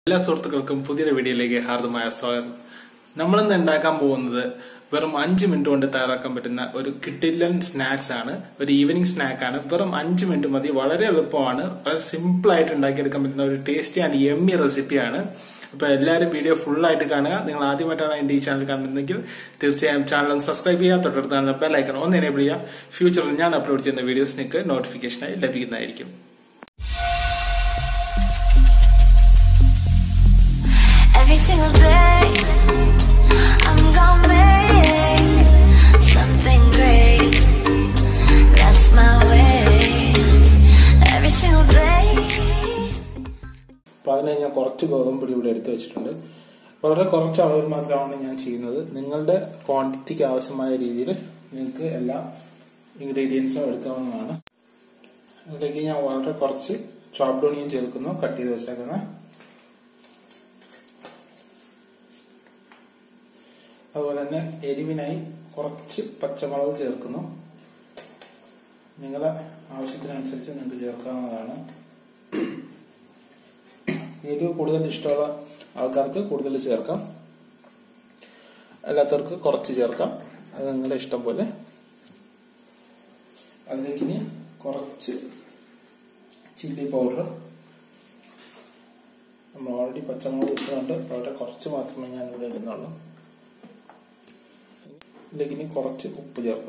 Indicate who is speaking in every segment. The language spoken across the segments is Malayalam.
Speaker 1: എല്ലാ സുഹൃത്തുക്കൾക്കും പുതിയൊരു വീഡിയോയിലേക്ക് ഹാർദമായ സ്വാഗതം നമ്മളിന്ന് ഉണ്ടാക്കാൻ പോകുന്നത് വെറും അഞ്ച് മിനിറ്റ് കൊണ്ട് തയ്യാറാക്കാൻ പറ്റുന്ന ഒരു കിട്ടില്ലൻ സ്നാക്സ് ആണ് ഒരു ഈവനിങ് സ്നാക്ക് ആണ് വെറും അഞ്ച് മിനിറ്റ് മതി വളരെ എളുപ്പമാണ് വളരെ സിമ്പിൾ ആയിട്ട് ഉണ്ടാക്കിയെടുക്കാൻ പറ്റുന്ന ഒരു ടേസ്റ്റി ആൻഡ് എമ്മി റെസിപ്പിയാണ് അപ്പൊ എല്ലാവരും വീഡിയോ ഫുൾ ആയിട്ട് കാണുക നിങ്ങൾ ആദ്യമായിട്ടാണ് എന്റെ ഈ ചാനൽ കാണുന്നതെങ്കിൽ തീർച്ചയായും ചാനൽ ഒന്ന് സബ്സ്ക്രൈബ് ചെയ്യുക തൊട്ടടുത്താണ് ബെല്ലൈക്കൺ ഒന്ന് എനേബിൾ ചെയ്യുക ഫ്യൂച്ചറിൽ ഞാൻ അപ്ലോഡ് ചെയ്യുന്ന വീഡിയോസ് നിങ്ങൾക്ക് നോട്ടിഫിക്കേഷനായി ലഭിക്കുന്നതായിരിക്കും
Speaker 2: Every single day, I'm gonna make something great. That's my way. Every single day.
Speaker 1: അപ്പോൾ അതിന് ഞാൻ കുറച്ച് ഗോതമ്പൊടി ഇവിടെ എടുത്തു വെച്ചിട്ടുണ്ട് വളരെ കുറച്ച് അളവിൽ മാത്രമാണ് ഞാൻ ചെയ്യുന്നത് നിങ്ങളുടെ ക്വാണ്ടിറ്റിക്ക് ആവശ്യമായ രീതിയിൽ നിങ്ങൾക്ക് എല്ലാ ഇൻഗ്രീഡിയൻസും എടുക്കാവുന്നതാണ് അതിലേക്ക് ഞാൻ വളരെ കുറച്ച് ചോപ്ഡ് ഓണിയൻ ചേർക്കുന്നു കട്ട് ചെയ്ത് വെച്ചേക്കുന്ന അതുപോലെ തന്നെ എരിവിനായി കുറച്ച് പച്ചമുളക് ചേർക്കുന്നു നിങ്ങളുടെ ആവശ്യത്തിനനുസരിച്ച് നിങ്ങൾക്ക് ചേർക്കാവുന്നതാണ് എരിവ് കൂടുതൽ ഇഷ്ടമുള്ള ആൾക്കാർക്ക് കൂടുതൽ ചേർക്കാം അല്ലാത്തവർക്ക് കുറച്ച് ചേർക്കാം അത് നിങ്ങളുടെ ഇഷ്ടം പോലെ അതിലേക്ക് ഇനി കുറച്ച് ചില്ലി പൗഡർ നമ്മൾ ഓൾറെഡി പച്ചമുളക് ഇട്ടുകൊണ്ട് വളരെ കുറച്ച് മാത്രമേ ഞാൻ ഇവിടെ ഇടുന്നുള്ളൂ ഇതിലേക്ക് ഇനി കുറച്ച് ഉപ്പ് ചേർക്കും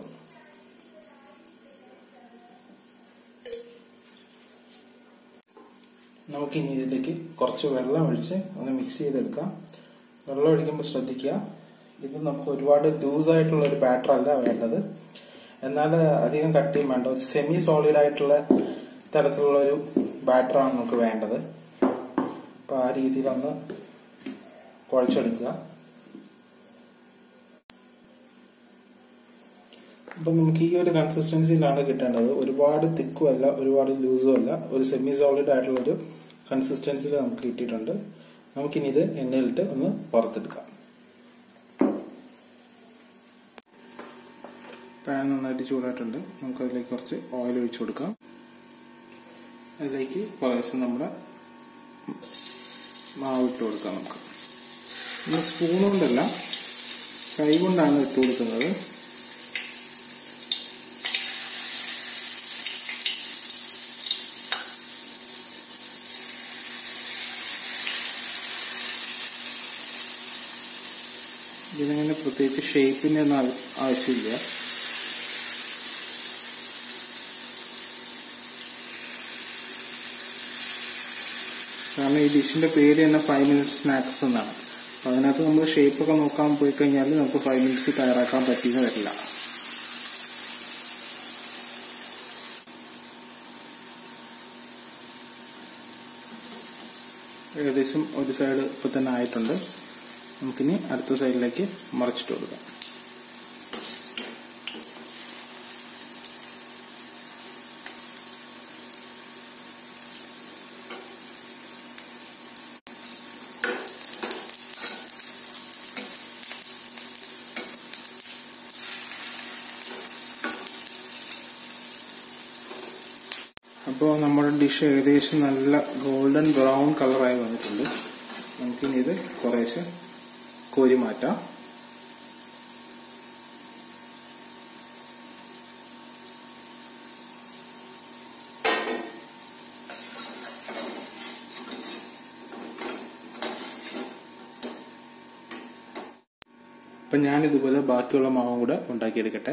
Speaker 1: നമുക്ക് ഇനി ഇതിലേക്ക് കുറച്ച് വെള്ളം ഒഴിച്ച് ഒന്ന് മിക്സ് ചെയ്തെടുക്കാം വെള്ളം ഒഴിക്കുമ്പോൾ ശ്രദ്ധിക്കുക ഇത് നമുക്ക് ഒരുപാട് ലൂസ് ആയിട്ടുള്ള ഒരു ബാറ്റർ അല്ല വേണ്ടത് എന്നാൽ അധികം കട്ടിയും വേണ്ട ഒരു സെമി സോളിഡ് ആയിട്ടുള്ള തരത്തിലുള്ള ഒരു ബാറ്ററാണ് നമുക്ക് വേണ്ടത് അപ്പൊ ആ രീതിയിലൊന്ന് കുഴച്ചെടുക്കുക അപ്പൊ നമുക്ക് ഈ ഒരു കൺസിസ്റ്റൻസിയിലാണ് കിട്ടേണ്ടത് ഒരുപാട് തിക്കും അല്ല ഒരുപാട് ലൂസും അല്ല ഒരു സെമി സോളിഡ് ആയിട്ടുള്ള ഒരു കൺസിസ്റ്റൻസിയിൽ നമുക്ക് കിട്ടിയിട്ടുണ്ട് നമുക്കിനി ഇത് എണ്ണയിലിട്ട് ഒന്ന് പുറത്തെടുക്കാം പാൻ നന്നായിട്ട് ചൂടായിട്ടുണ്ട് നമുക്ക് അതിലേക്ക് കുറച്ച് ഓയിൽ ഒഴിച്ചു കൊടുക്കാം അതിലേക്ക് കുറേശ്ശെ നമ്മുടെ മാവ് ഇട്ട് കൊടുക്കാം നമുക്ക് നമ്മൾ സ്പൂൺ കൊണ്ടല്ല കൈ കൊണ്ടാണ് ഇട്ട് കൊടുക്കുന്നത് ഇതിനങ്ങനെ പ്രത്യേകിച്ച് ഷേപ്പിന്റെ ഒന്നും ആവ- ആവശ്യമില്ല കാരണം ഈ ഡിഷിന്റെ പേര് തന്നെ ഫൈവ് മിനിറ്റ് സ്നാക്സ് എന്നാണ് അപ്പൊ അതിനകത്ത് നമ്മൾ ഷേപ്പ് ഒക്കെ നോക്കാൻ പോയി കഴിഞ്ഞാൽ നമുക്ക് ഫൈവ് മിനിറ്റ്സ് തയ്യാറാക്കാൻ പറ്റിയെന്ന് വരില്ല ഏകദേശം ഒരു സൈഡ് ഇപ്പൊ തന്നെ ആയിട്ടുണ്ട് നമുക്കിനി അടുത്ത സൈഡിലേക്ക് മറിച്ചിട്ട് കൊടുക്കാം അപ്പോൾ നമ്മുടെ ഡിഷ് ഏകദേശം നല്ല ഗോൾഡൻ ബ്രൗൺ കളറായി വന്നിട്ടുണ്ട് നമുക്കിനി ഇത് കുറേശ്ശെ കോരി മാറ്റാം അപ്പൊ ഞാൻ ഇതുപോലെ ബാക്കിയുള്ള മാവും കൂടെ ഉണ്ടാക്കിയെടുക്കട്ടെ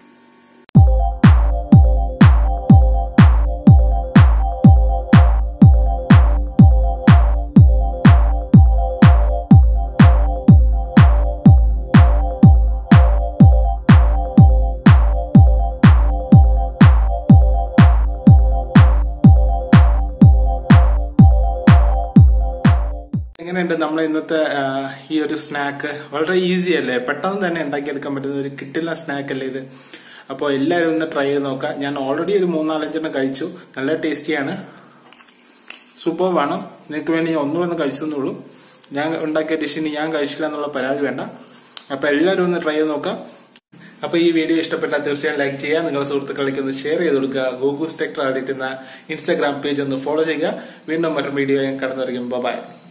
Speaker 1: എങ്ങനെയുണ്ട് നമ്മൾ ഇന്നത്തെ ആ, ഈ ഒരു സ്നാക്ക് വളരെ ഈസി അല്ലേ പെട്ടെന്ന് തന്നെ ഉണ്ടാക്കിയെടുക്കാൻ പറ്റുന്ന ഒരു കിട്ടില്ല സ്നാക്ക് അല്ലേ ഇത് അപ്പോൾ എല്ലാവരും ഒന്ന് ട്രൈ ചെയ്ത് നോക്കാം ഞാൻ ഓൾറെഡി ഒരു മൂന്നാലഞ്ചെണ്ണം കഴിച്ചു നല്ല ടേസ്റ്റിയാണ് സൂപ്പർ വേണം നിങ്ങൾക്ക് വേണ്ടി ഞാൻ ഒന്നുകൂടെ ഒന്ന് കഴിച്ചെന്നുള്ളൂ ഞാൻ ഉണ്ടാക്കിയ ഡിഷിന് ഞാൻ കഴിച്ചില്ല എന്നുള്ള പരാതി വേണ്ട അപ്പൊ എല്ലാവരും ഒന്ന് ട്രൈ ചെയ്ത് നോക്കാം അപ്പൊ ഈ വീഡിയോ ഇഷ്ടപ്പെട്ടാൽ തീർച്ചയായും ലൈക്ക് ചെയ്യുക നിങ്ങളുടെ സുഹൃത്തുക്കളിലേക്ക് ഒന്ന് ഷെയർ ചെയ്ത് കൊടുക്കുക ഗൂഗിൾ ടെക് എന്ന ഇൻസ്റ്റാഗ്രാം പേജ് ഒന്ന് ഫോളോ ചെയ്യുക വീണ്ടും മറ്റൊരു വീഡിയോ കടന്നു വരയ്ക്കും ബൈ